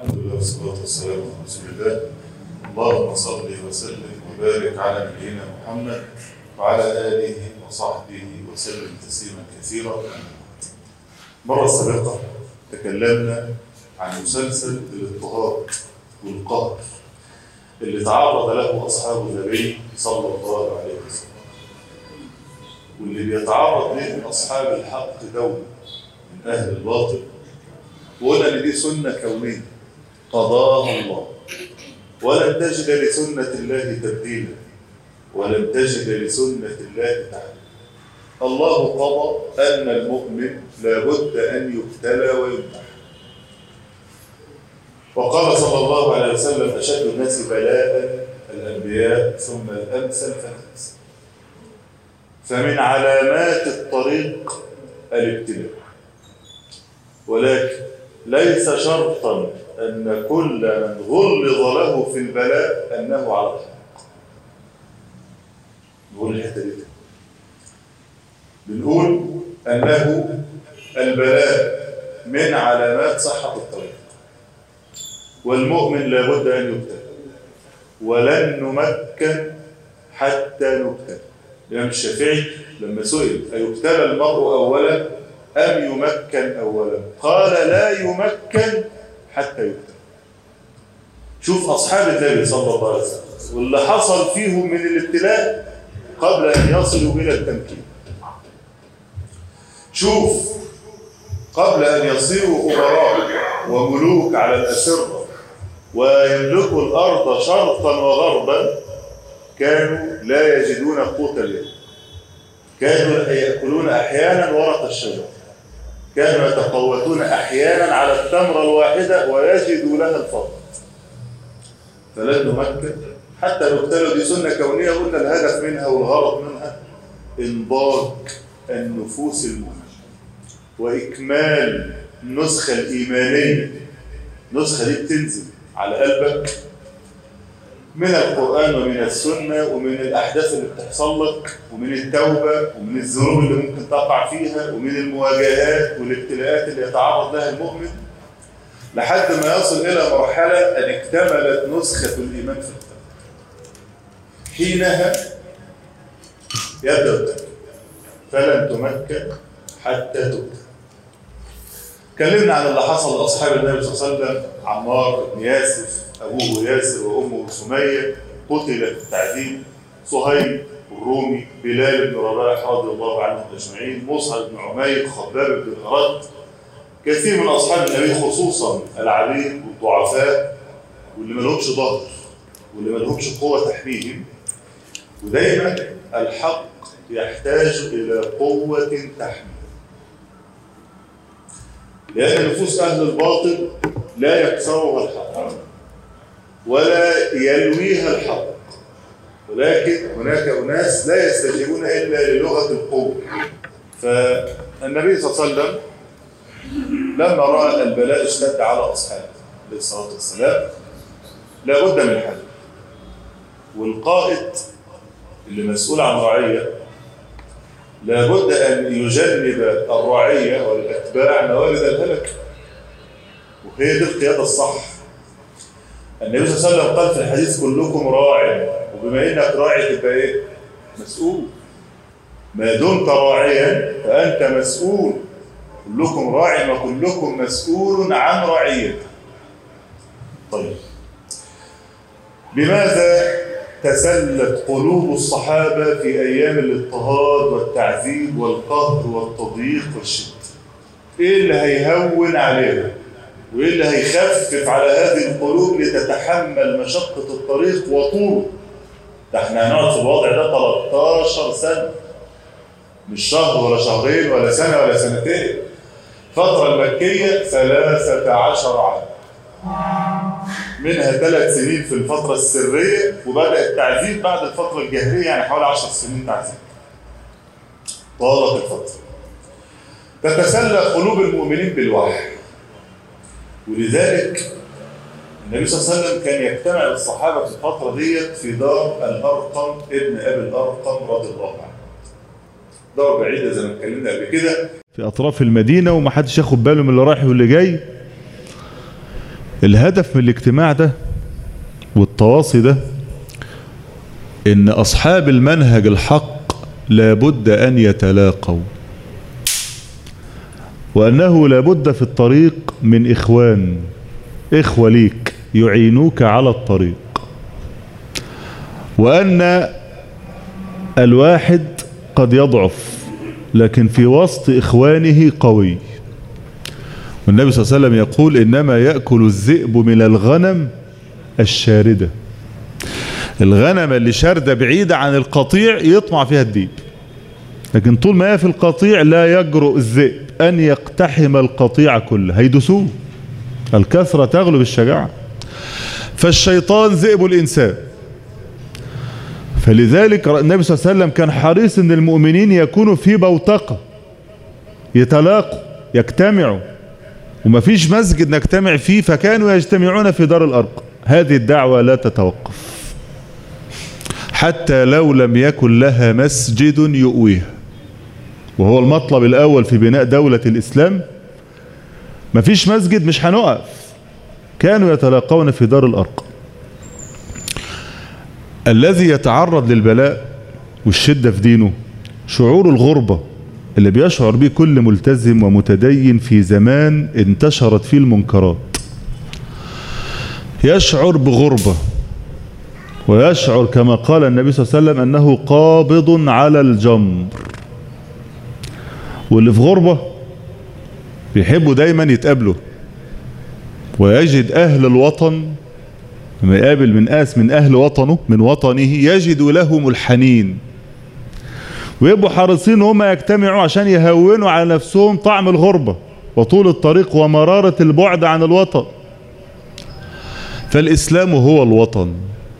الحمد لله والصلاة والسلام على رسول الله اللهم صل وسلم وبارك على نبينا محمد وعلى آله وصحبه وسلم تسليما كثيرا مرة سابقة تكلمنا عن مسلسل الاضطهاد والقهر اللي تعرض له أصحاب النبي صلى الله عليه وسلم واللي بيتعرض له أصحاب الحق دوما من أهل الباطل وقلنا ان دي سنه كونيه قضاها الله ولن تجد لسنه الله تبديلا ولن تجد لسنه الله تعالى الله قضى ان المؤمن لابد ان يبتلى ويمتحن وقال صلى الله عليه وسلم اشد الناس بلاء الانبياء ثم الامثل فالامثل فمن علامات الطريق الابتلاء ولكن ليس شرطا أن كل من غلظ له في البلاء أنه على الحق نقول الحتة دي بنقول أنه البلاء من علامات صحة الطريق والمؤمن لابد أن يبتلى ولن نمكن حتى نبتلى الإمام الشافعي لما سئل أيبتلى المرء أولا أم يمكن أولا قال لا يمكن حتى يبتلى شوف أصحاب النبي صلى الله عليه وسلم واللي حصل فيهم من الابتلاء قبل أن يصلوا إلى التمكين شوف قبل أن يصيروا أمراء وملوك على الأسرة ويملكوا الأرض شرقا وغربا كانوا لا يجدون قوت اليوم كانوا يأكلون أحيانا ورق الشجر كانوا يتقوتون أحيانا على التمرة الواحدة ويجدوا لها الفضل فلن نمكن حتى نبتلوا دي سنة كونية قلنا الهدف منها والغرض منها انضاج النفوس المؤمنة وإكمال النسخة الإيمانية النسخة دي بتنزل على قلبك من القرآن ومن السنة ومن الأحداث اللي بتحصل لك ومن التوبة ومن الذنوب اللي ممكن تقع فيها ومن المواجهات والابتلاءات اللي يتعرض لها المؤمن لحد ما يصل إلى مرحلة أن اكتملت نسخة الإيمان في القلب حينها يبدأ التوبة فلن تمكن حتى تبتل اتكلمنا عن اللي حصل لأصحاب النبي صلى الله عليه وسلم عمار بن ياسر أبوه ياسر وأمه سمية قتل في التعذيب صهيب الرومي بلال بن رباح رضي الله عنهم أجمعين مصعب بن عمير خباب بن الأرد كثير من أصحاب النبي خصوصا العبيد والضعفاء واللي ما لهمش ظهر واللي ما لهمش قوة تحميهم ودايما الحق يحتاج إلى قوة تحميه لأن نفوس أهل الباطل لا يكسرها الحق ولا يلويها الحق ولكن هناك أناس لا يستجيبون إلا للغة القوة فالنبي صلى الله عليه وسلم لما رأى البلاء اشتد على أصحابه عليه الصلاة والسلام لابد من حل والقائد اللي مسؤول عن رعية لابد أن يجنب الرعية والأتباع موارد الهلك وهي دي القيادة الصح النبي صلى الله عليه وسلم قال في الحديث كلكم راع وبما انك راعي تبقى ايه؟ مسؤول ما دمت راعيا فانت مسؤول كلكم راع وكلكم مسؤول عن رعيته طيب لماذا تسلت قلوب الصحابة في أيام الاضطهاد والتعذيب والقهر والتضييق والشدة إيه اللي هيهون عليهم وإيه اللي هيخفف على هذه القلوب لتتحمل مشقة الطريق وطوله ده احنا هنقعد في الوضع ده 13 سنة مش شهر ولا شهرين ولا سنة ولا سنتين الفترة المكية 13 عام منها ثلاث سنين في الفترة السرية وبدأ التعذيب بعد الفترة الجهرية يعني حوالي 10 سنين تعذيب طالت الفترة تتسلى قلوب المؤمنين بالوحي ولذلك النبي صلى الله عليه وسلم كان يجتمع الصحابة في الفترة ديت في دار الأرقم ابن أبي الأرقم رضي الله عنه دار بعيدة زي ما اتكلمنا قبل كده في اطراف المدينه ومحدش ياخد باله من اللي رايح واللي جاي الهدف من الاجتماع ده والتواصي ده ان اصحاب المنهج الحق لابد ان يتلاقوا وانه لابد في الطريق من اخوان اخوة ليك يعينوك على الطريق وان الواحد قد يضعف لكن في وسط اخوانه قوي والنبي صلى الله عليه وسلم يقول انما يأكل الذئب من الغنم الشاردة الغنم اللي شاردة بعيدة عن القطيع يطمع فيها الديب لكن طول ما هي في القطيع لا يجرؤ الذئب أن يقتحم القطيع كله هيدسوه الكثرة تغلب الشجاعة فالشيطان ذئب الإنسان فلذلك النبي صلى الله عليه وسلم كان حريص ان المؤمنين يكونوا في بوتقة يتلاقوا يجتمعوا ومفيش مسجد نجتمع فيه فكانوا يجتمعون في دار الأرقم هذه الدعوة لا تتوقف حتى لو لم يكن لها مسجد يؤويها وهو المطلب الأول في بناء دولة الإسلام مفيش مسجد مش هنقف كانوا يتلاقون في دار الأرقم الذي يتعرض للبلاء والشدة في دينه شعور الغربة اللي بيشعر به كل ملتزم ومتدين في زمان انتشرت فيه المنكرات يشعر بغربة ويشعر كما قال النبي صلى الله عليه وسلم أنه قابض على الجمر واللي في غربة بيحبوا دايما يتقابلوا ويجد أهل الوطن لما يقابل من آس من أهل وطنه من وطنه يجد لهم الحنين ويبقوا حريصين هم يجتمعوا عشان يهونوا على نفسهم طعم الغربة وطول الطريق ومرارة البعد عن الوطن فالإسلام هو الوطن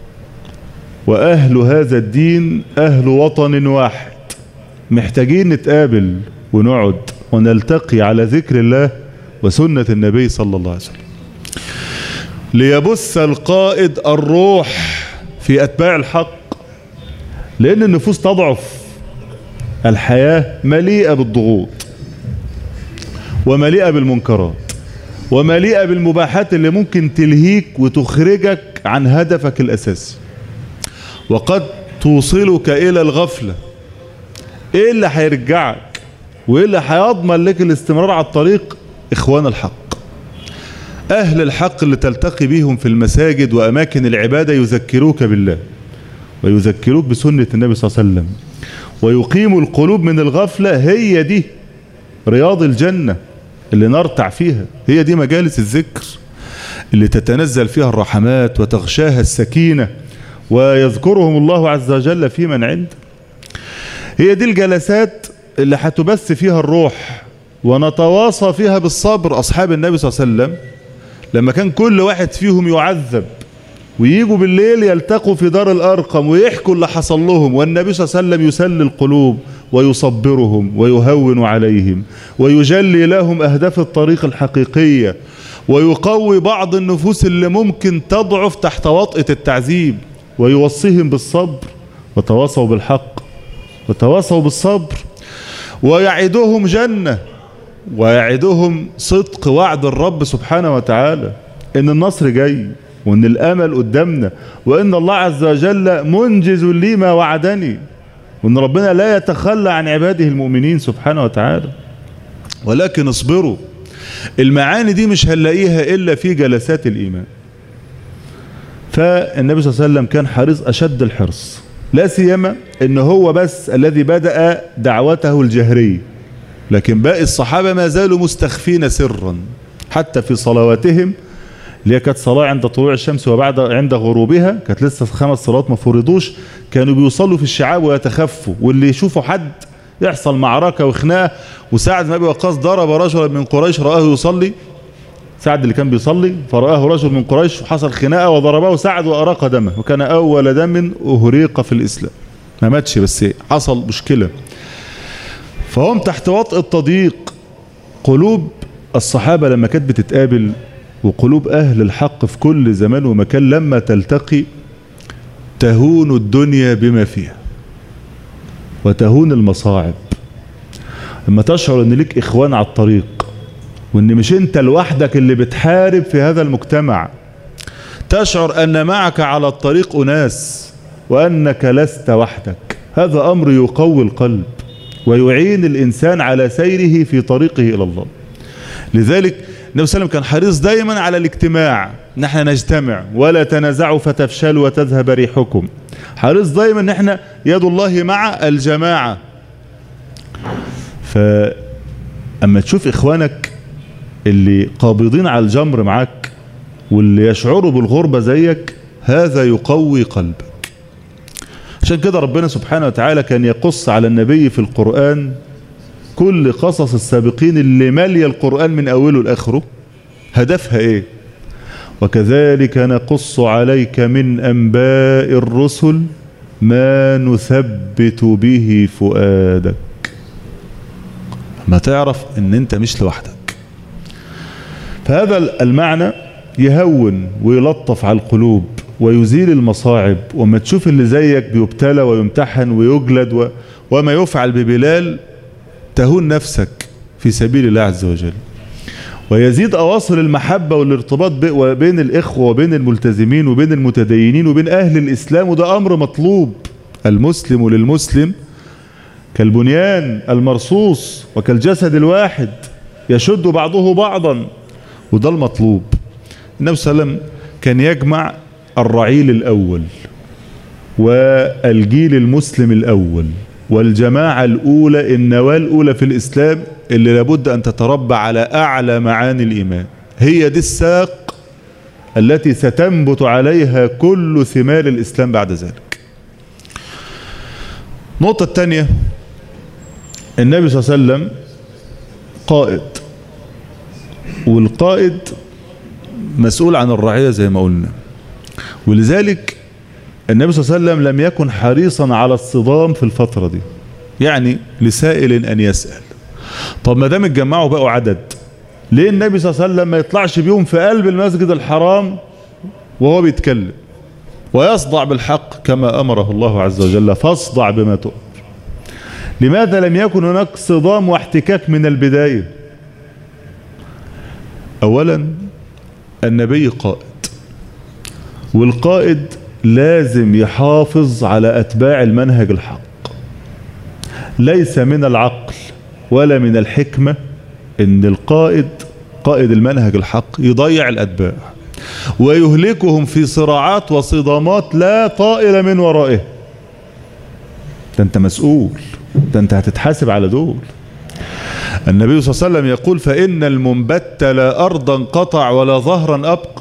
وأهل هذا الدين أهل وطن واحد محتاجين نتقابل ونقعد ونلتقي على ذكر الله وسنة النبي صلى الله عليه وسلم ليبث القائد الروح في أتباع الحق لأن النفوس تضعف الحياة مليئة بالضغوط ومليئة بالمنكرات ومليئة بالمباحات اللي ممكن تلهيك وتخرجك عن هدفك الأساسي وقد توصلك إلى الغفلة إيه اللي هيرجعك وإيه اللي هيضمن لك الاستمرار على الطريق إخوان الحق أهل الحق اللي تلتقي بهم في المساجد وأماكن العبادة يذكروك بالله ويذكروك بسنة النبي صلى الله عليه وسلم ويقيم القلوب من الغفلة هي دي رياض الجنة اللي نرتع فيها هي دي مجالس الذكر اللي تتنزل فيها الرحمات وتغشاها السكينة ويذكرهم الله عز وجل في من عنده هي دي الجلسات اللي هتبث فيها الروح ونتواصى فيها بالصبر أصحاب النبي صلى الله عليه وسلم لما كان كل واحد فيهم يعذب ويجوا بالليل يلتقوا في دار الأرقم ويحكوا اللي حصل لهم والنبي صلى الله عليه وسلم يسلي القلوب ويصبرهم ويهون عليهم ويجلي لهم أهداف الطريق الحقيقية ويقوي بعض النفوس اللي ممكن تضعف تحت وطئة التعذيب ويوصيهم بالصبر وتواصوا بالحق وتواصوا بالصبر ويعدهم جنة ويعدهم صدق وعد الرب سبحانه وتعالى ان النصر جاي وان الامل قدامنا وان الله عز وجل منجز لي ما وعدني وان ربنا لا يتخلى عن عباده المؤمنين سبحانه وتعالى ولكن اصبروا المعاني دي مش هنلاقيها الا في جلسات الايمان فالنبي صلى الله عليه وسلم كان حريص اشد الحرص لا سيما ان هو بس الذي بدأ دعوته الجهرية لكن باقي الصحابة ما زالوا مستخفين سرا حتى في صلواتهم اللي هي كانت صلاة عند طلوع الشمس وبعد عند غروبها كانت لسه خمس صلوات ما فرضوش كانوا بيوصلوا في الشعاب ويتخفوا واللي يشوفوا حد يحصل معركة وخناقة وسعد بن ابي وقاص ضرب رجلا من قريش رآه يصلي سعد اللي كان بيصلي فرآه رجل من قريش وحصل خناقة وضربه سعد وأراق دمه وكان أول دم أهريق في الإسلام ما ماتش بس حصل مشكلة فهم تحت وطء التضييق قلوب الصحابة لما كانت بتتقابل وقلوب أهل الحق في كل زمان ومكان لما تلتقي تهون الدنيا بما فيها وتهون المصاعب لما تشعر ان لك اخوان على الطريق وان مش انت لوحدك اللي بتحارب في هذا المجتمع تشعر ان معك على الطريق اناس وانك لست وحدك هذا امر يقوي القلب ويعين الانسان على سيره في طريقه الى الله لذلك النبي صلى الله عليه وسلم كان حريص دايما على الاجتماع نحن نجتمع ولا تنازعوا فتفشلوا وتذهب ريحكم حريص دايما ان احنا يد الله مع الجماعة فأما تشوف إخوانك اللي قابضين على الجمر معاك واللي يشعروا بالغربة زيك هذا يقوي قلبك عشان كده ربنا سبحانه وتعالى كان يقص على النبي في القرآن كل قصص السابقين اللي مالية القرآن من أوله لآخره هدفها إيه وكذلك نقص عليك من أنباء الرسل ما نثبت به فؤادك ما تعرف ان انت مش لوحدك فهذا المعنى يهون ويلطف على القلوب ويزيل المصاعب وما تشوف اللي زيك بيبتلى ويمتحن ويجلد و... وما يفعل ببلال تهون نفسك في سبيل الله عز وجل ويزيد أواصر المحبة والارتباط بين الإخوة وبين الملتزمين وبين المتدينين وبين أهل الإسلام وده أمر مطلوب المسلم للمسلم كالبنيان المرصوص وكالجسد الواحد يشد بعضه بعضا وده المطلوب النبي صلى الله عليه وسلم كان يجمع الرعيل الأول والجيل المسلم الأول والجماعة الأولى النواة الأولى في الإسلام اللي لابد أن تتربى على أعلى معاني الإيمان هي دي الساق التي ستنبت عليها كل ثمار الإسلام بعد ذلك النقطة الثانية النبي صلى الله عليه وسلم قائد والقائد مسؤول عن الرعية زي ما قلنا ولذلك النبي صلى الله عليه وسلم لم يكن حريصا على الصدام في الفترة دي يعني لسائل أن يسأل طب ما دام اتجمعوا بقوا عدد ليه النبي صلى الله عليه وسلم ما يطلعش بيهم في قلب المسجد الحرام وهو بيتكلم ويصدع بالحق كما أمره الله عز وجل فاصدع بما تؤمر لماذا لم يكن هناك صدام واحتكاك من البداية أولا النبي قائد والقائد لازم يحافظ على أتباع المنهج الحق ليس من العقل ولا من الحكمة ان القائد قائد المنهج الحق يضيع الأتباع ويهلكهم في صراعات وصدامات لا طائل من ورائه ده انت مسؤول ده انت هتتحاسب على دول النبي صلى الله عليه وسلم يقول فإن المنبت لا أرضا قطع ولا ظهرا أبقى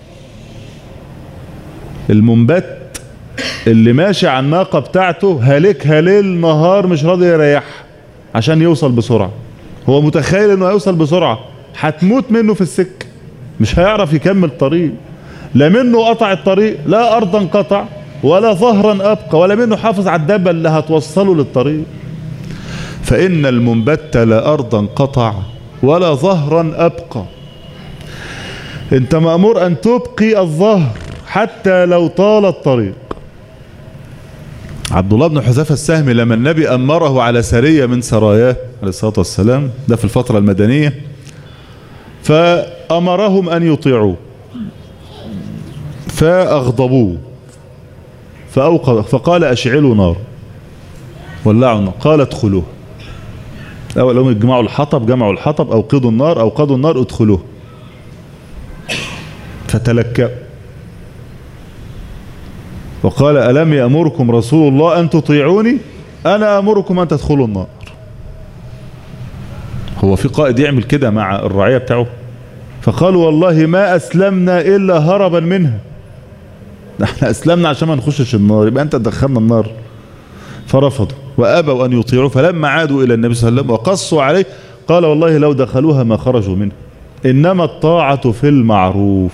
المنبت اللي ماشي على الناقة بتاعته هالكها ليل نهار مش راضي يريحها عشان يوصل بسرعة هو متخيل انه هيوصل بسرعة هتموت منه في السكة مش هيعرف يكمل طريق لا منه قطع الطريق لا ارضا قطع ولا ظهرا ابقى ولا منه حافظ على الدابة اللي هتوصله للطريق فان المنبت لا ارضا قطع ولا ظهرا ابقى انت مأمور ان تبقي الظهر حتى لو طال الطريق عبد الله بن حذافة السهمي لما النبي أمره على سرية من سراياه عليه الصلاة والسلام ده في الفترة المدنية فأمرهم أن يطيعوه فأغضبوه فأوقظ فقال أشعلوا نار ولعوا النار قال ادخلوه أول يوم يجمعوا الحطب جمعوا الحطب أوقدوا النار أوقدوا النار ادخلوه فتلكأوا وقال ألم يأمركم رسول الله أن تطيعوني أنا أمركم أن تدخلوا النار هو في قائد يعمل كده مع الرعية بتاعه فقالوا والله ما أسلمنا إلا هربا منها احنا أسلمنا عشان ما نخشش النار يبقى أنت تدخلنا النار فرفضوا وأبوا أن يطيعوا فلما عادوا إلى النبي صلى الله عليه وسلم وقصوا عليه قال والله لو دخلوها ما خرجوا منها إنما الطاعة في المعروف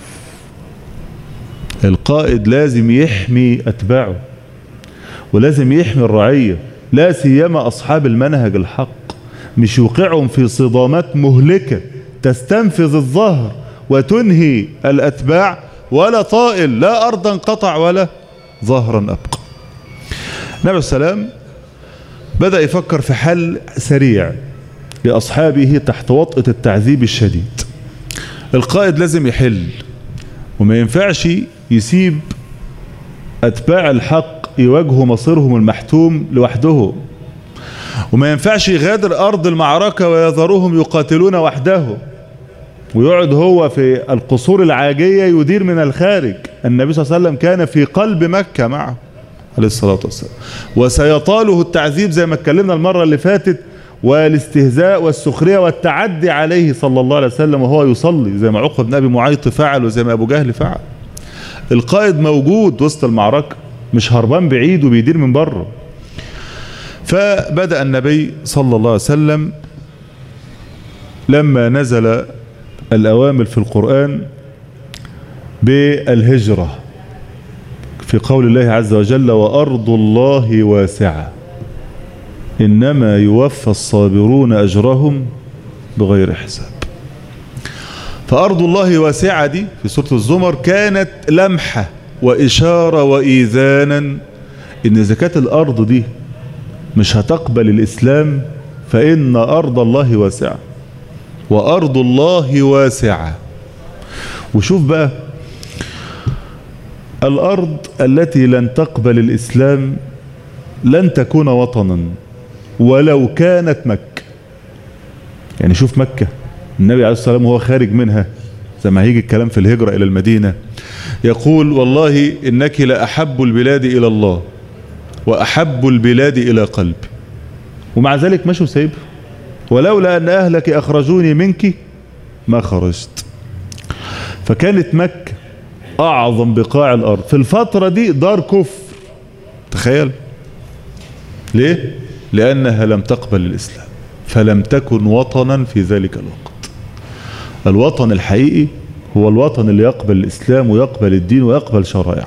القائد لازم يحمي أتباعه ولازم يحمي الرعية لا سيما أصحاب المنهج الحق مش يوقعهم في صدامات مهلكة تستنفذ الظهر وتنهي الأتباع ولا طائل لا أرضا قطع ولا ظهرا أبقى النبي السلام بدأ يفكر في حل سريع لأصحابه تحت وطأة التعذيب الشديد القائد لازم يحل وما ينفعش يسيب أتباع الحق يواجهوا مصيرهم المحتوم لوحدهم وما ينفعش يغادر أرض المعركة ويذرهم يقاتلون وحده ويقعد هو في القصور العاجية يدير من الخارج النبي صلى الله عليه وسلم كان في قلب مكة معه عليه الصلاة والسلام وسيطاله التعذيب زي ما اتكلمنا المرة اللي فاتت والاستهزاء والسخرية والتعدي عليه صلى الله عليه وسلم وهو يصلي زي ما عقب بن أبي معيط فعل وزي ما أبو جهل فعل القائد موجود وسط المعركة مش هربان بعيد وبيدير من بره فبدأ النبي صلى الله عليه وسلم لما نزل الأوامر في القرآن بالهجرة في قول الله عز وجل وأرض الله واسعة إنما يوفى الصابرون أجرهم بغير حساب فأرض الله واسعة دي في سورة الزمر كانت لمحة وإشارة وإيذانا إن زكاة الأرض دي مش هتقبل الإسلام فإن أرض الله واسعة وأرض الله واسعة وشوف بقى الأرض التي لن تقبل الإسلام لن تكون وطنا ولو كانت مكة يعني شوف مكة النبي عليه الصلاة والسلام وهو خارج منها زي ما هيجي الكلام في الهجرة إلى المدينة يقول والله إنك لأحب البلاد إلى الله وأحب البلاد إلى قلبي ومع ذلك مشوا سيب ولولا أن أهلك أخرجوني منك ما خرجت فكانت مكة أعظم بقاع الأرض في الفترة دي دار كفر تخيل ليه؟ لأنها لم تقبل الإسلام فلم تكن وطنا في ذلك الوقت الوطن الحقيقي هو الوطن اللي يقبل الإسلام ويقبل الدين ويقبل شرائعه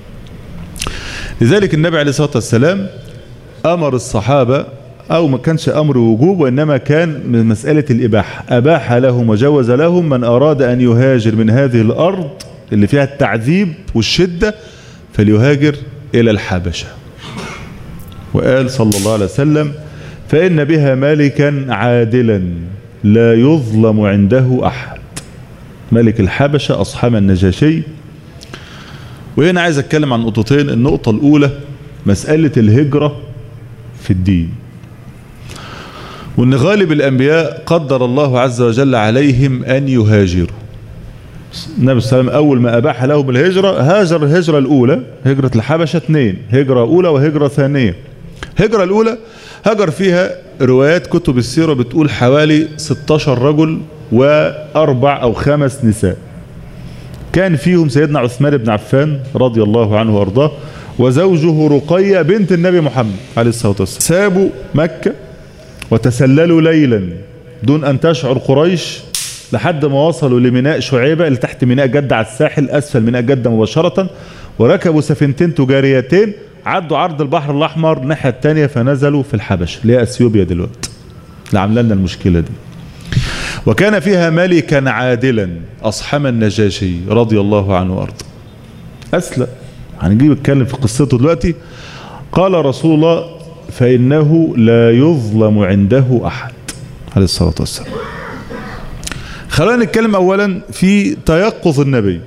لذلك النبي عليه الصلاة والسلام أمر الصحابة أو ما كانش أمر وجوب وإنما كان من مسألة الإباحة أباح لهم وجوز لهم من أراد أن يهاجر من هذه الأرض اللي فيها التعذيب والشدة فليهاجر إلى الحبشة وقال صلى الله عليه وسلم فإن بها ملكا عادلا لا يظلم عنده أحد ملك الحبشة أصحاب النجاشي وهنا عايز أتكلم عن نقطتين النقطة الأولى مسألة الهجرة في الدين وأن غالب الأنبياء قدر الله عز وجل عليهم أن يهاجروا النبي صلى الله عليه وسلم أول ما أباح لهم الهجرة هاجر الهجرة الأولى هجرة الحبشة اثنين هجرة أولى وهجرة ثانية الهجرة الأولى هجر فيها روايات كتب السيرة بتقول حوالي 16 رجل وأربع أو خمس نساء كان فيهم سيدنا عثمان بن عفان رضي الله عنه وأرضاه وزوجه رقية بنت النبي محمد عليه الصلاة والسلام سابوا مكة وتسللوا ليلا دون أن تشعر قريش لحد ما وصلوا لميناء شعيبة اللي تحت ميناء جدة على الساحل أسفل ميناء جدة مباشرة وركبوا سفينتين تجاريتين عدوا عرض البحر الأحمر الناحية التانية فنزلوا في الحبشة اللي هي أثيوبيا دلوقتي اللي عامله لنا المشكلة دي وكان فيها ملكا عادلا أصحم النجاشي رضي الله عنه وأرضاه أسلم هنجيب نتكلم في قصته دلوقتي قال رسول الله فإنه لا يظلم عنده أحد عليه الصلاة والسلام خلينا نتكلم أولا في تيقظ النبي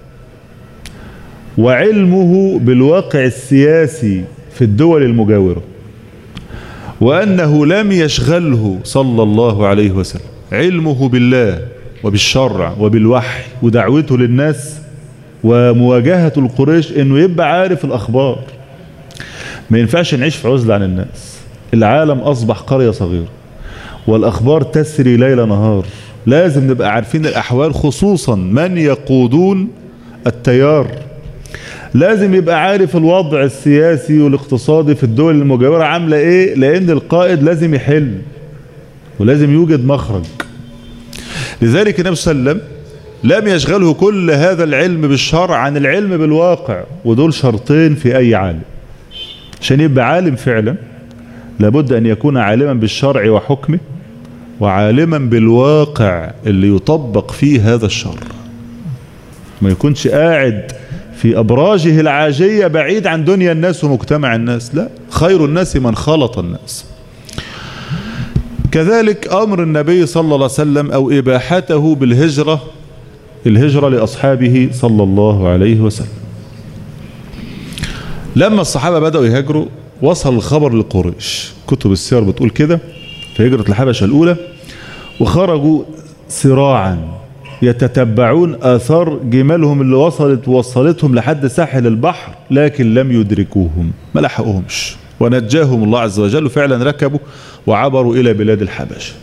وعلمه بالواقع السياسي في الدول المجاورة وأنه لم يشغله صلى الله عليه وسلم علمه بالله وبالشرع وبالوحي ودعوته للناس ومواجهة القريش انه يبقى عارف الاخبار ما ينفعش نعيش في عزلة عن الناس العالم اصبح قرية صغيرة والاخبار تسري ليل نهار لازم نبقى عارفين الاحوال خصوصا من يقودون التيار لازم يبقى عارف الوضع السياسي والاقتصادي في الدول المجاورة عاملة ايه لان القائد لازم يحل ولازم يوجد مخرج لذلك النبي صلى الله عليه وسلم لم يشغله كل هذا العلم بالشرع عن العلم بالواقع ودول شرطين في أي عالم عشان يبقى عالم فعلا لابد أن يكون عالما بالشرع وحكمه وعالما بالواقع اللي يطبق فيه هذا الشر ما يكونش قاعد في أبراجه العاجية بعيد عن دنيا الناس ومجتمع الناس لا خير الناس من خلط الناس كذلك أمر النبي صلى الله عليه وسلم أو إباحته بالهجرة الهجرة لأصحابه صلى الله عليه وسلم لما الصحابة بدأوا يهاجروا وصل الخبر لقريش كتب السير بتقول كده في هجرة الحبشة الأولى وخرجوا سراعا يتتبعون آثار جمالهم اللي وصلت وصلتهم لحد ساحل البحر لكن لم يدركوهم ما لحقوهمش ونجاهم الله عز وجل فعلا ركبوا وعبروا إلى بلاد الحبشة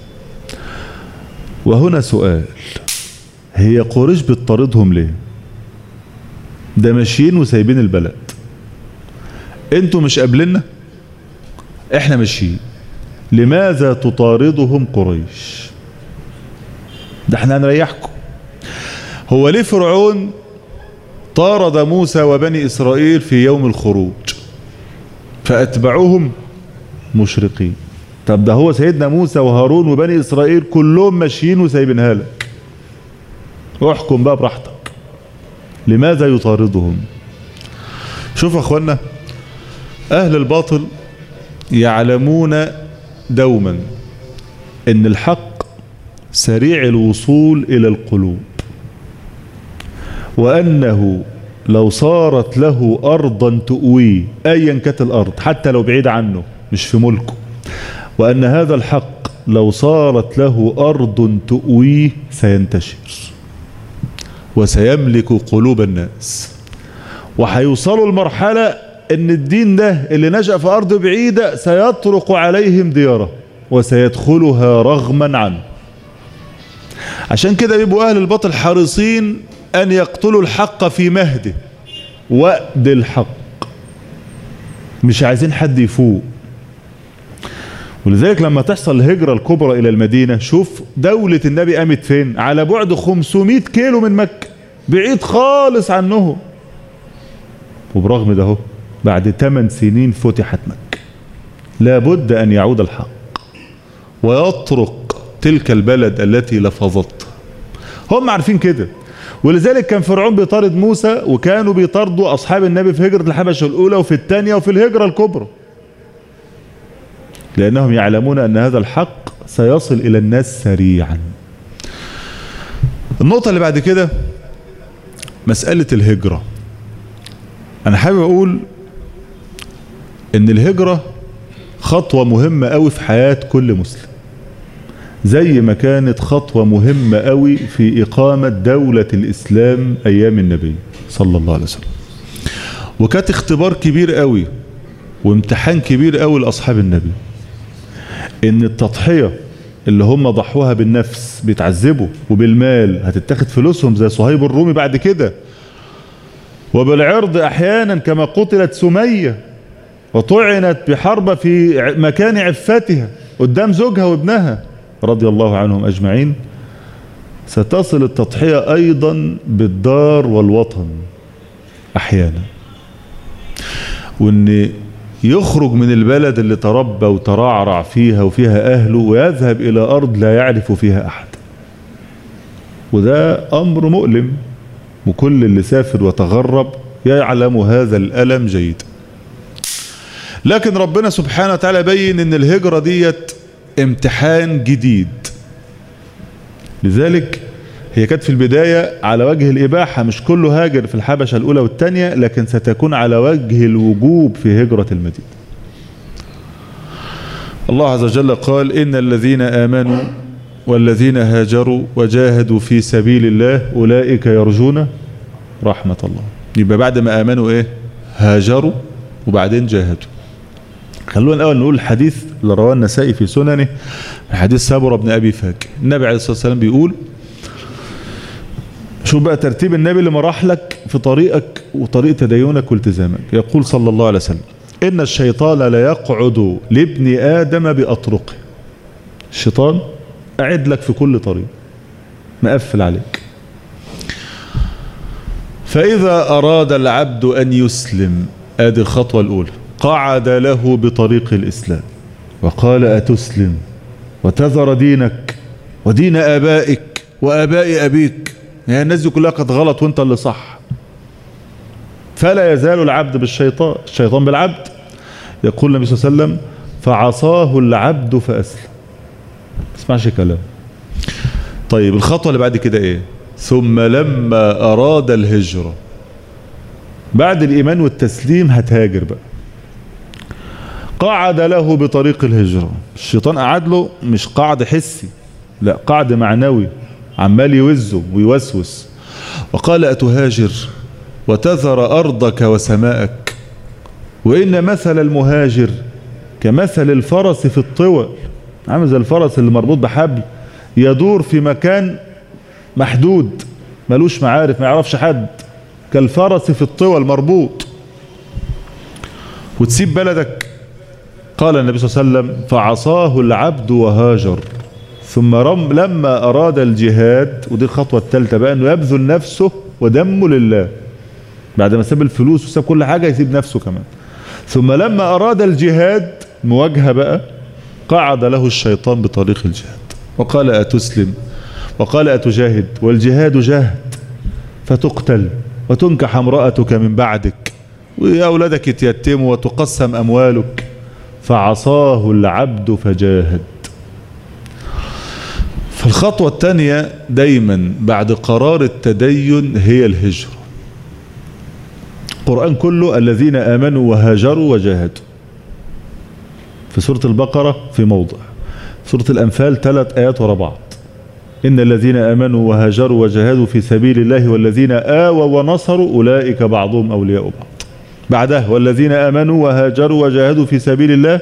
وهنا سؤال هي قريش بتطاردهم ليه ده ماشيين وسايبين البلد انتوا مش قابلنا احنا ماشيين لماذا تطاردهم قريش ده احنا هنريحكم هو ليه فرعون طارد موسى وبني اسرائيل في يوم الخروج فاتبعوهم مشرقين طب ده هو سيدنا موسى وهارون وبني اسرائيل كلهم ماشيين وسايبينها لك احكم بقى براحتك لماذا يطاردهم شوف يا اخوانا اهل الباطل يعلمون دوما ان الحق سريع الوصول الى القلوب وانه لو صارت له ارضا تؤويه ايا كانت الارض حتى لو بعيد عنه مش في ملكه وان هذا الحق لو صارت له ارض تؤويه سينتشر وسيملك قلوب الناس وهيوصلوا لمرحلة ان الدين ده اللي نشأ في ارض بعيدة سيطرق عليهم دياره وسيدخلها رغما عنه عشان كده بيبقوا اهل الباطل حريصين ان يقتلوا الحق في مهده وقد الحق مش عايزين حد يفوق ولذلك لما تحصل الهجرة الكبرى الى المدينة شوف دولة النبي قامت فين على بعد 500 كيلو من مكة بعيد خالص عنهم وبرغم ده بعد 8 سنين فتحت مكة لابد ان يعود الحق ويطرق تلك البلد التي لفظت هم عارفين كده ولذلك كان فرعون بيطارد موسى وكانوا بيطاردوا اصحاب النبي في هجرة الحبشة الاولى وفي الثانية وفي الهجرة الكبرى لانهم يعلمون ان هذا الحق سيصل الى الناس سريعا النقطة اللي بعد كده مسألة الهجرة انا حابب اقول ان الهجرة خطوة مهمة قوي في حياة كل مسلم زي ما كانت خطوة مهمة قوي في إقامة دولة الإسلام أيام النبي صلى الله عليه وسلم وكانت اختبار كبير قوي وامتحان كبير قوي لأصحاب النبي إن التضحية اللي هم ضحوها بالنفس بيتعذبوا وبالمال هتتاخد فلوسهم زي صهيب الرومي بعد كده وبالعرض أحيانا كما قتلت سمية وطعنت بحربة في مكان عفتها قدام زوجها وابنها رضي الله عنهم أجمعين ستصل التضحية أيضا بالدار والوطن أحيانا وأن يخرج من البلد اللي تربى وترعرع فيها وفيها أهله ويذهب إلى أرض لا يعرف فيها أحد وده أمر مؤلم وكل اللي سافر وتغرب يعلم هذا الألم جيدا لكن ربنا سبحانه وتعالى بين ان الهجرة ديت امتحان جديد لذلك هي كانت في البداية على وجه الإباحة مش كله هاجر في الحبشة الأولى والثانية لكن ستكون على وجه الوجوب في هجرة المدينة الله عز وجل قال إن الذين آمنوا والذين هاجروا وجاهدوا في سبيل الله أولئك يرجون رحمة الله يبقى بعد ما آمنوا إيه هاجروا وبعدين جاهدوا خلونا الأول نقول الحديث اللي رواه النسائي في سننه حديث سابر بن أبي فاك النبي عليه الصلاة والسلام بيقول شوف بقى ترتيب النبي اللي مراح لك في طريقك وطريق تدينك والتزامك يقول صلى الله عليه وسلم إن الشيطان لا يقعد لابن آدم بأطرقه الشيطان قاعد لك في كل طريق مقفل عليك فإذا أراد العبد أن يسلم ادي الخطوة الأولى قعد له بطريق الإسلام وقال أتسلم وتذر دينك ودين آبائك وآباء أبيك يعني الناس دي كلها كانت غلط وانت اللي صح فلا يزال العبد بالشيطان الشيطان بالعبد يقول النبي صلى الله عليه وسلم فعصاه العبد فأسلم تسمعش كلام طيب الخطوة اللي بعد كده ايه ثم لما اراد الهجرة بعد الايمان والتسليم هتهاجر بقى قعد له بطريق الهجرة الشيطان قعد له مش قعد حسي لا قعد معنوي عمال يوزه ويوسوس وقال أتهاجر وتذر أرضك وسماءك وإن مثل المهاجر كمثل الفرس في الطول عامل زي الفرس اللي مربوط بحبل يدور في مكان محدود ملوش معارف ما يعرفش حد كالفرس في الطول مربوط وتسيب بلدك قال النبي صلى الله عليه وسلم فعصاه العبد وهاجر ثم رم لما أراد الجهاد ودي الخطوة الثالثة بقى أنه يبذل نفسه ودمه لله بعد ما ساب الفلوس وساب كل حاجة يسيب نفسه كمان ثم لما أراد الجهاد مواجهة بقى قعد له الشيطان بطريق الجهاد وقال أتسلم وقال أتجاهد والجهاد جهد فتقتل وتنكح امرأتك من بعدك وأولادك يتيتموا وتقسم أموالك فعصاه العبد فجاهد فالخطوة الثانية دايما بعد قرار التدين هي الهجرة القرآن كله الذين آمنوا وهاجروا وجاهدوا في سورة البقرة في موضع سورة الأنفال ثلاث آيات ورا بعض إن الذين آمنوا وهاجروا وجاهدوا في سبيل الله والذين آووا ونصروا أولئك بعضهم أولياء بعض بعدها والذين آمنوا وهاجروا وجاهدوا في سبيل الله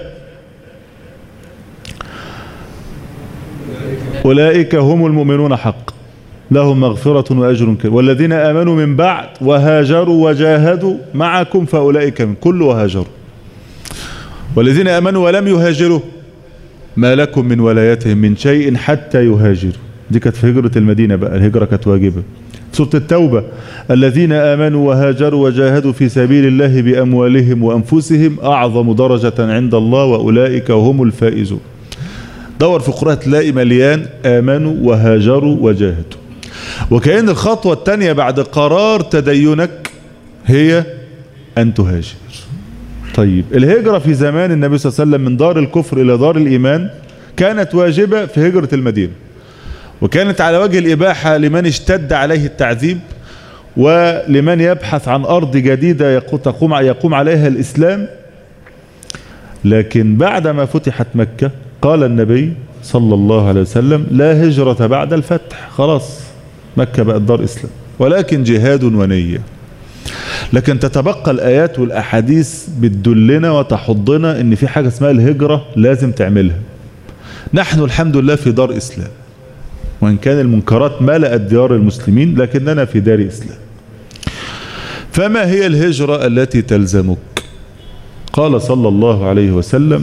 أولئك هم المؤمنون حق لهم مغفرة وأجر كبير والذين آمنوا من بعد وهاجروا وجاهدوا معكم فأولئك من كل وهاجروا والذين آمنوا ولم يهاجروا ما لكم من ولايتهم من شيء حتى يهاجروا دي كانت في هجرة المدينة بقى الهجرة كانت واجبة سورة التوبة الذين آمنوا وهاجروا وجاهدوا في سبيل الله بأموالهم وأنفسهم أعظم درجة عند الله وأولئك هم الفائزون دور في قراءة تلاقي مليان آمنوا وهاجروا وجاهدوا وكأن الخطوة الثانية بعد قرار تدينك هي أن تهاجر طيب الهجرة في زمان النبي صلى الله عليه وسلم من دار الكفر إلى دار الإيمان كانت واجبة في هجرة المدينة وكانت على وجه الإباحة لمن اشتد عليه التعذيب ولمن يبحث عن أرض جديدة تقوم يقوم عليها الإسلام لكن بعدما فتحت مكة قال النبي صلى الله عليه وسلم لا هجرة بعد الفتح خلاص مكة بقت دار إسلام ولكن جهاد ونية لكن تتبقى الآيات والأحاديث بتدلنا وتحضنا ان في حاجة اسمها الهجرة لازم تعملها نحن الحمد لله في دار إسلام وإن كان المنكرات ملأت ديار المسلمين لكننا في دار إسلام فما هي الهجرة التي تلزمك قال صلى الله عليه وسلم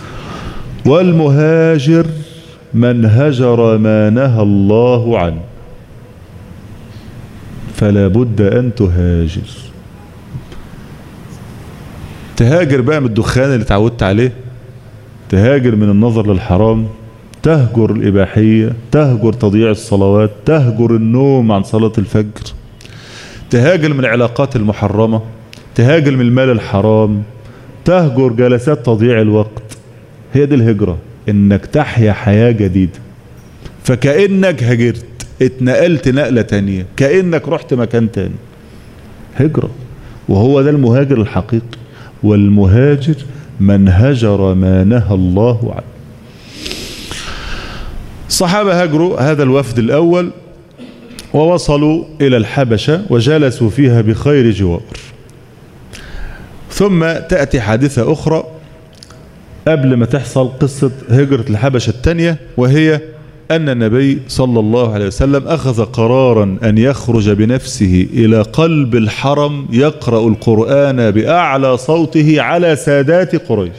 والمهاجر من هجر ما نهى الله عنه فلا بد أن تهاجر تهاجر بقى من الدخان اللي تعودت عليه تهاجر من النظر للحرام تهجر الإباحية تهجر تضييع الصلوات تهجر النوم عن صلاة الفجر تهاجر من العلاقات المحرمة تهاجر من المال الحرام تهجر جلسات تضييع الوقت هي دي الهجرة انك تحيا حياة جديدة فكأنك هجرت اتنقلت نقلة تانية كأنك رحت مكان تاني هجرة وهو ده المهاجر الحقيقي والمهاجر من هجر ما نهى الله عنه الصحابة هاجروا هذا الوفد الأول ووصلوا إلى الحبشة وجلسوا فيها بخير جوار ثم تأتي حادثة أخرى قبل ما تحصل قصة هجرة الحبشة الثانية وهي أن النبي صلى الله عليه وسلم أخذ قرارا أن يخرج بنفسه إلى قلب الحرم يقرأ القرآن بأعلى صوته على سادات قريش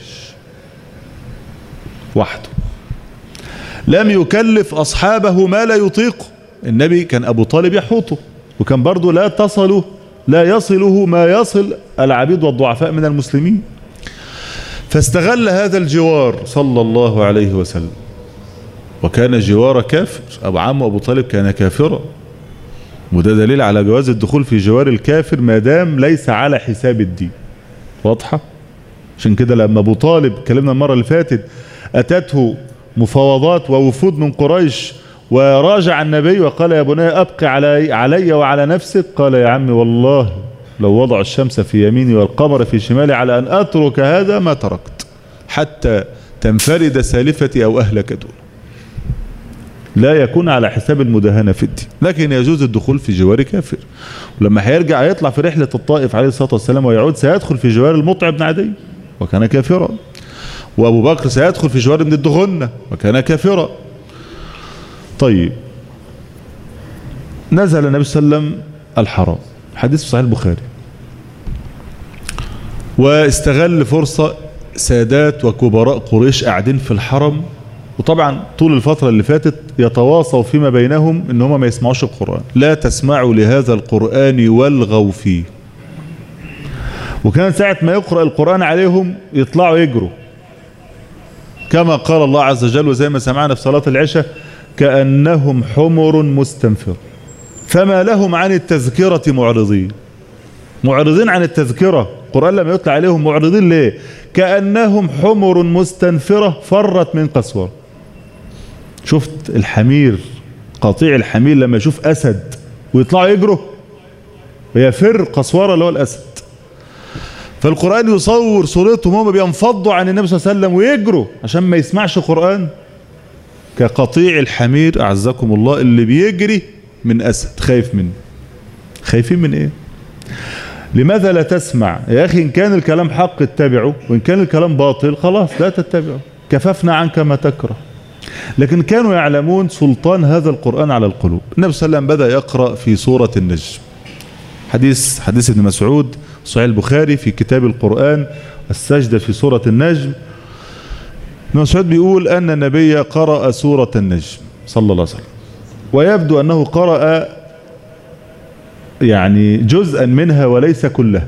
وحده لم يكلف أصحابه ما لا يطيق النبي كان أبو طالب يحوطه وكان برضه لا تصله لا يصله ما يصل العبيد والضعفاء من المسلمين فاستغل هذا الجوار صلى الله عليه وسلم وكان جوار كافر أبو عمه أبو طالب كان كافرا وده دليل على جواز الدخول في جوار الكافر ما دام ليس على حساب الدين واضحة عشان كده لما أبو طالب كلمنا المرة اللي فاتت أتته مفاوضات ووفود من قريش وراجع النبي وقال يا بني أبقي علي, علي وعلى نفسك قال يا عمي والله لو وضع الشمس في يميني والقمر في شمالي على أن أترك هذا ما تركت حتى تنفرد سالفتي أو أهلك دون لا يكون على حساب المداهنة في الدين لكن يجوز الدخول في جوار كافر ولما هيرجع يطلع في رحلة الطائف عليه الصلاة والسلام ويعود سيدخل في جوار المطعم بن عدي وكان كافرا وابو بكر سيدخل في جوار ابن الدغنة وكان كافرا طيب نزل النبي صلى الله عليه وسلم الحرام حديث في صحيح البخاري واستغل فرصة سادات وكبراء قريش قاعدين في الحرم وطبعا طول الفترة اللي فاتت يتواصوا فيما بينهم ان هم ما يسمعوش القرآن لا تسمعوا لهذا القرآن والغوا فيه وكان ساعة ما يقرأ القرآن عليهم يطلعوا يجروا كما قال الله عز وجل وزي ما سمعنا في صلاة العشاء كأنهم حمر مستنفر فما لهم عن التذكرة معرضين معرضين عن التذكرة القرآن لما يطلع عليهم معرضين ليه كأنهم حمر مستنفرة فرت من قسورة شفت الحمير قطيع الحمير لما يشوف أسد ويطلعوا يجروا ويفر قسورة اللي هو الأسد فالقرآن يصور صورتهم هم بينفضوا عن النبي صلى الله عليه وسلم ويجروا عشان ما يسمعش قرآن كقطيع الحمير أعزكم الله اللي بيجري من أسد خايف منه خايفين من إيه لماذا لا تسمع يا أخي إن كان الكلام حق اتبعه وإن كان الكلام باطل خلاص لا تتبعه كففنا عنك ما تكره لكن كانوا يعلمون سلطان هذا القرآن على القلوب النبي صلى الله عليه وسلم بدأ يقرأ في سورة النجم حديث حديث ابن مسعود صحيح البخاري في كتاب القرآن السجدة في سورة النجم ابن مسعود بيقول أن النبي قرأ سورة النجم صلى الله عليه وسلم ويبدو أنه قرأ يعني جزءا منها وليس كلها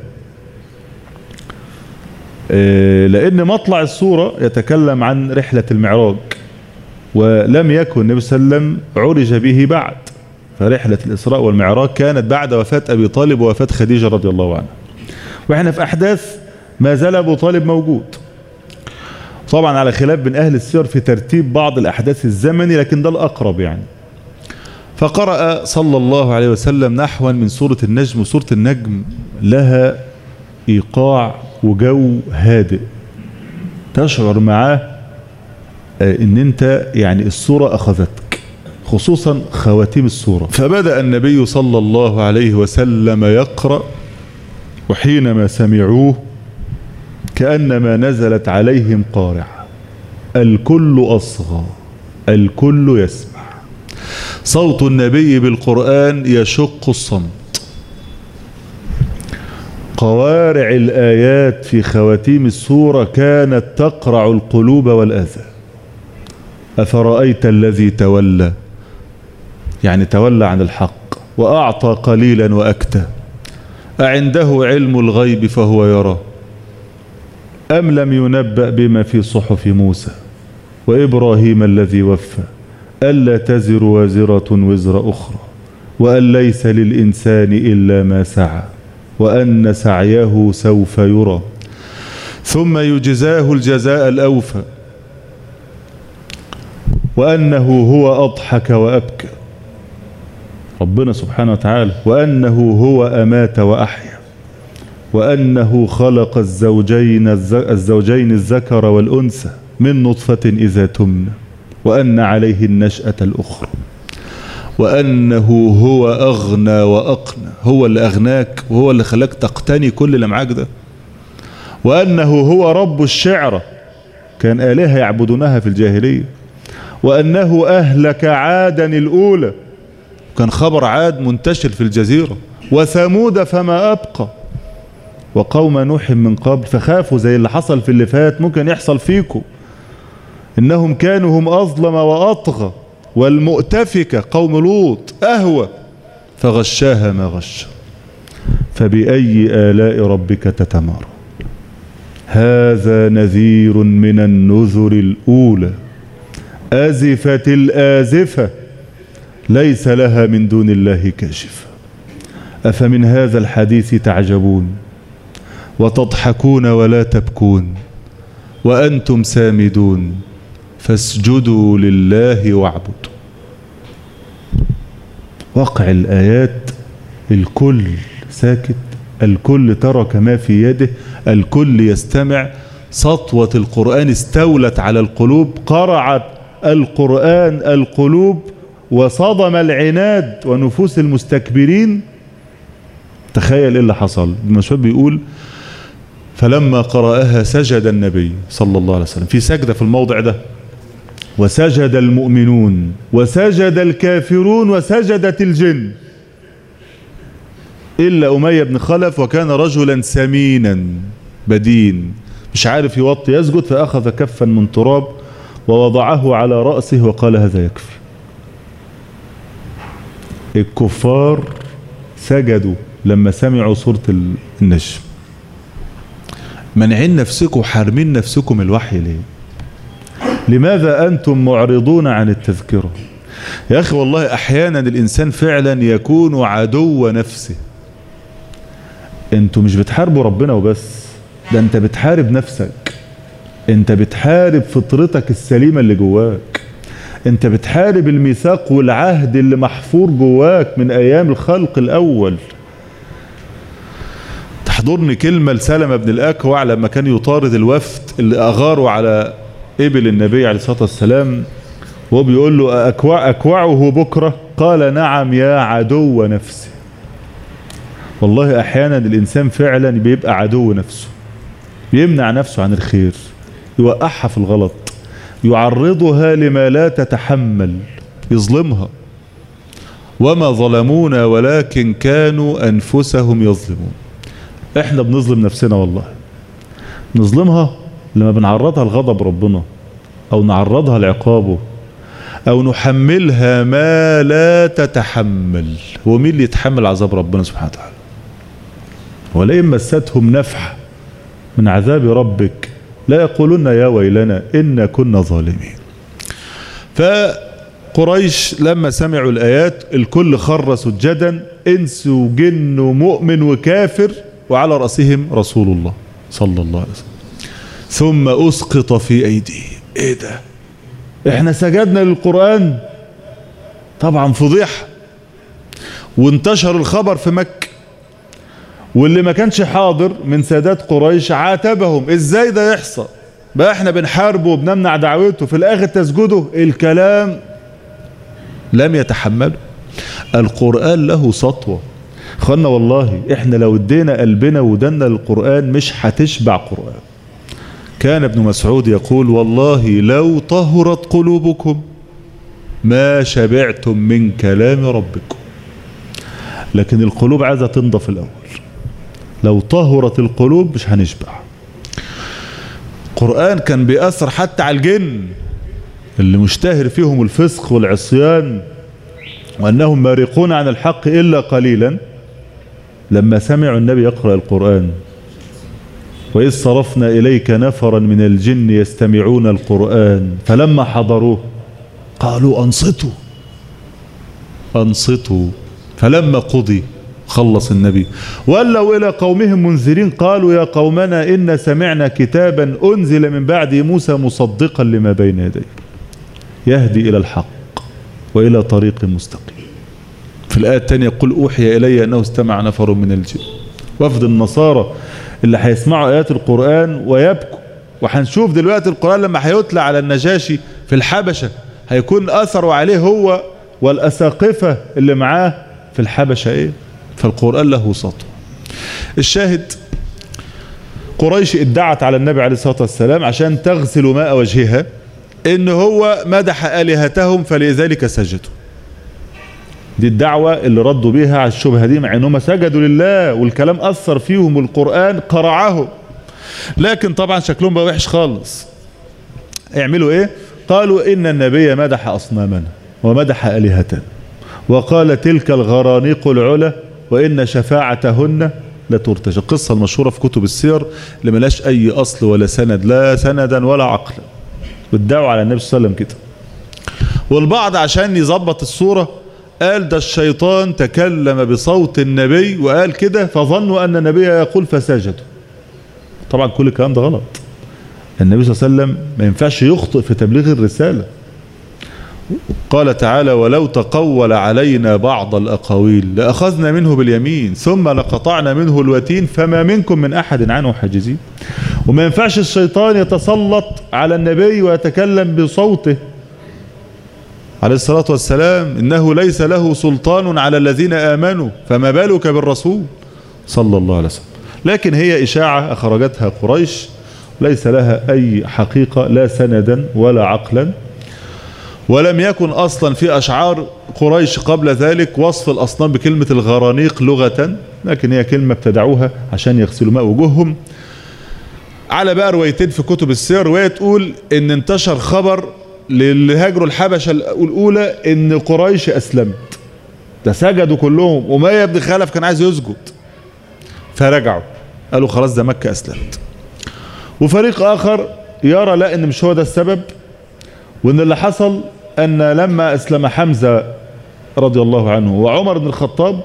لأن مطلع السورة يتكلم عن رحلة المعراج ولم يكن النبي صلى الله عليه وسلم عرج به بعد فرحلة الإسراء والمعراج كانت بعد وفاة أبي طالب ووفاة خديجة رضي الله عنها وإحنا في أحداث ما زال أبو طالب موجود طبعا على خلاف بين أهل السير في ترتيب بعض الأحداث الزمني لكن ده الأقرب يعني فقرأ صلى الله عليه وسلم نحوا من سورة النجم وسورة النجم لها إيقاع وجو هادئ تشعر معاه ان انت يعني الصورة اخذتك خصوصا خواتيم الصورة فبدأ النبي صلى الله عليه وسلم يقرأ وحينما سمعوه كأنما نزلت عليهم قارعة الكل أصغى الكل يسمع صوت النبي بالقرآن يشق الصمت قوارع الآيات في خواتيم السورة كانت تقرع القلوب والأذى أفرأيت الذي تولى يعني تولى عن الحق وأعطى قليلا وأكتى أعنده علم الغيب فهو يرى أم لم ينبأ بما في صحف موسى وإبراهيم الذي وفى ألا تزر وازرة وزر أخرى وأن ليس للإنسان إلا ما سعى وأن سعيه سوف يرى ثم يجزاه الجزاء الأوفى وأنه هو أضحك وأبكى ربنا سبحانه وتعالى وأنه هو أمات وأحيا وأنه خلق الزوجين, الزوجين الذكر والأنثى من نطفة إذا تمنى وأن عليه النشأة الأخرى وأنه هو أغنى وأقنى هو اللي أغناك وهو اللي خلاك تقتني كل اللي معاك ده وأنه هو رب الشعرة كان آلهة يعبدونها في الجاهلية وأنه أهلك عادا الأولى كان خبر عاد منتشر في الجزيرة وثمود فما أبقى وقوم نوح من قبل فخافوا زي اللي حصل في اللي فات ممكن يحصل فيكم إنهم كانوا هم أظلم وأطغى والمؤتفكة قوم لوط أهوى فغشاها ما غش فبأي آلاء ربك تتمارى هذا نذير من النذر الأولى أزفت الآزفة ليس لها من دون الله كاشفة أفمن هذا الحديث تعجبون وتضحكون ولا تبكون وأنتم سامدون فاسجدوا لله واعبدوا واقع الآيات الكل ساكت الكل ترك ما في يده الكل يستمع سطوة القرآن استولت على القلوب قرعت القرآن القلوب وصدم العناد ونفوس المستكبرين تخيل ايه اللي حصل ابن مسعود بيقول فلما قرأها سجد النبي صلى الله عليه وسلم في سجدة في الموضع ده وسجد المؤمنون وسجد الكافرون وسجدت الجن إلا أمية بن خلف وكان رجلا سمينا بدين مش عارف يوطي يسجد فأخذ كفا من تراب ووضعه على رأسه وقال هذا يكفي الكفار سجدوا لما سمعوا سورة النجم منعين نفسكم حارمين نفسكم الوحي ليه لماذا أنتم معرضون عن التذكرة يا أخي والله أحيانا الإنسان فعلا يكون عدو نفسه أنتوا مش بتحاربوا ربنا وبس ده أنت بتحارب نفسك أنت بتحارب فطرتك السليمة اللي جواك أنت بتحارب الميثاق والعهد اللي محفور جواك من أيام الخلق الأول تحضرني كلمة لسلمة بن الأكوع لما كان يطارد الوفد اللي أغاروا على إبل النبي عليه الصلاة والسلام وهو بيقول له أكوع أكوعه بكرة قال نعم يا عدو نفسي والله أحيانا الإنسان فعلا بيبقى عدو نفسه بيمنع نفسه عن الخير يوقعها في الغلط يعرضها لما لا تتحمل يظلمها وما ظلمونا ولكن كانوا أنفسهم يظلمون احنا بنظلم نفسنا والله نظلمها لما بنعرضها لغضب ربنا او نعرضها لعقابه او نحملها ما لا تتحمل هو مين اللي يتحمل عذاب ربنا سبحانه وتعالى ولئن مستهم نفحة من عذاب ربك لا يقولون يا ويلنا إنا كنا ظالمين فقريش لما سمعوا الآيات الكل خر سجدا إنس وجن ومؤمن وكافر وعلى رأسهم رسول الله صلى الله عليه وسلم ثم أسقط في أيديهم إيه ده إحنا سجدنا للقرآن طبعا فضيحة وانتشر الخبر في مكة واللي ما كانش حاضر من سادات قريش عاتبهم ازاي ده يحصل بقى احنا بنحاربه وبنمنع دعوته في الاخر تسجده الكلام لم يتحمله القرآن له سطوة اخوانا والله احنا لو ادينا قلبنا ودنا للقرآن مش هتشبع قرآن كان ابن مسعود يقول والله لو طهرت قلوبكم ما شبعتم من كلام ربكم لكن القلوب عايزة تنضف الأول لو طهرت القلوب مش هنشبع القرآن كان بيأثر حتى على الجن اللي مشتهر فيهم الفسق والعصيان وأنهم مارقون عن الحق إلا قليلا لما سمعوا النبي يقرأ القرآن وإذ صرفنا إليك نفرا من الجن يستمعون القرآن فلما حضروه قالوا أنصتوا أنصتوا فلما قضي خلص النبي ولوا إلى قومهم منذرين قالوا يا قومنا إن سمعنا كتابا أنزل من بعد موسى مصدقا لما بين يديه يهدي إلى الحق وإلى طريق مستقيم في الآية الثانية يقول أوحي إلي أنه استمع نفر من الجن وفد النصارى اللي هيسمعوا آيات القرآن ويبكوا وهنشوف دلوقتي القرآن لما هيتلى على النجاشي في الحبشة هيكون أثروا عليه هو والأساقفة اللي معاه في الحبشة إيه فالقرآن له سطو الشاهد قريش ادعت على النبي عليه الصلاة والسلام عشان تغسل ماء وجهها ان هو مدح آلهتهم فلذلك سجدوا دي الدعوة اللي ردوا بيها على الشبهة دي مع انهم سجدوا لله والكلام اثر فيهم القرآن قرعهم لكن طبعا شكلهم بقى وحش خالص يعملوا ايه قالوا ان النبي مدح اصنامنا ومدح آلهتنا وقال تلك الغرانيق العلا وإن شفاعتهن لترتجى القصة المشهورة في كتب السير اللي ملاش أي أصل ولا سند لا سندا ولا عقلا بتدعوا على النبي صلى الله عليه وسلم كده والبعض عشان يظبط الصورة قال ده الشيطان تكلم بصوت النبي وقال كده فظنوا أن النبي يقول فسجدوا طبعا كل الكلام ده غلط النبي صلى الله عليه وسلم ما ينفعش يخطئ في تبليغ الرسالة قال تعالى ولو تقول علينا بعض الأقاويل لأخذنا منه باليمين ثم لقطعنا منه الوتين فما منكم من أحد عنه حاجزين وما ينفعش الشيطان يتسلط على النبي ويتكلم بصوته عليه الصلاة والسلام إنه ليس له سلطان على الذين آمنوا فما بالك بالرسول صلى الله عليه وسلم لكن هي إشاعة أخرجتها قريش ليس لها أي حقيقة لا سندا ولا عقلا ولم يكن أصلا في أشعار قريش قبل ذلك وصف الأصنام بكلمة الغرانيق لغة لكن هي كلمة ابتدعوها عشان يغسلوا ماء وجوههم على بقى روايتين في كتب السير رواية تقول ان انتشر خبر للي هاجروا الحبشة الأولى ان قريش أسلمت ده سجدوا كلهم ومايا بن خلف كان عايز يسجد فرجعوا قالوا خلاص ده مكة أسلمت وفريق آخر يرى لا ان مش هو ده السبب وان اللي حصل ان لما اسلم حمزة رضي الله عنه وعمر بن الخطاب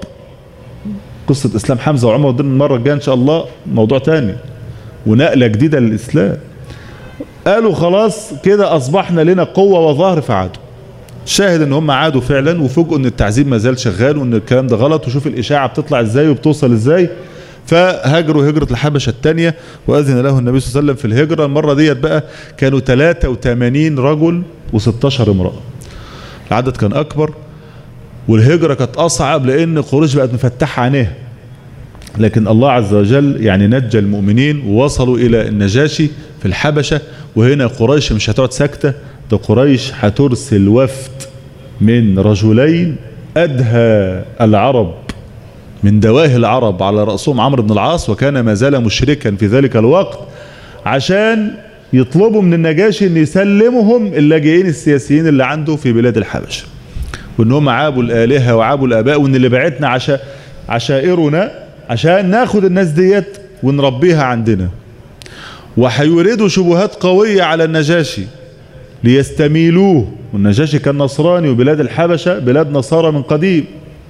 قصة اسلام حمزة وعمر دي المرة الجاية ان شاء الله موضوع تاني ونقلة جديدة للاسلام قالوا خلاص كده اصبحنا لنا قوة وظهر فعادوا شاهد ان هم عادوا فعلا وفوجئوا ان التعذيب ما زال شغال وان الكلام ده غلط وشوف الاشاعة بتطلع ازاي وبتوصل ازاي فهاجروا هجرة الحبشة الثانية وأذن له النبي صلى الله عليه وسلم في الهجرة المرة ديت بقى كانوا 83 رجل و16 امرأة العدد كان أكبر والهجرة كانت أصعب لأن قريش بقت مفتحة عينيها لكن الله عز وجل يعني نجى المؤمنين ووصلوا إلى النجاشي في الحبشة وهنا قريش مش هتقعد ساكتة ده قريش هترسل وفد من رجلين أدهى العرب من دواهي العرب على رأسهم عمرو بن العاص وكان ما زال مشركا في ذلك الوقت عشان يطلبوا من النجاشي ان يسلمهم اللاجئين السياسيين اللي عنده في بلاد الحبشة وان هم عابوا الآلهة وعابوا الآباء وان اللي بعتنا عشا عشائرنا عشان ناخد الناس ديت ونربيها عندنا وهيوردوا شبهات قوية على النجاشي ليستميلوه والنجاشي كان نصراني وبلاد الحبشة بلاد نصارى من قديم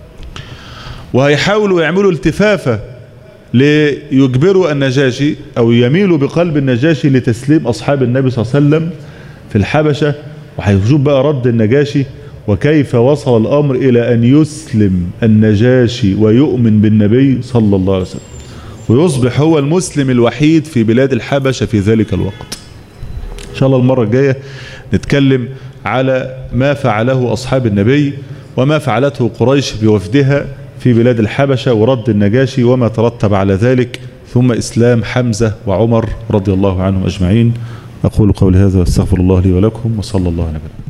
وهيحاولوا يعملوا التفافة ليجبروا النجاشي او يميلوا بقلب النجاشي لتسليم اصحاب النبي صلى الله عليه وسلم في الحبشة وهيشوف بقى رد النجاشي وكيف وصل الامر الى ان يسلم النجاشي ويؤمن بالنبي صلى الله عليه وسلم ويصبح هو المسلم الوحيد في بلاد الحبشة في ذلك الوقت ان شاء الله المرة الجاية نتكلم على ما فعله اصحاب النبي وما فعلته قريش بوفدها في بلاد الحبشة ورد النجاشي وما ترتب على ذلك ثم إسلام حمزة وعمر رضي الله عنهم أجمعين أقول قولي هذا واستغفر الله لي ولكم وصلى الله عليه وسلم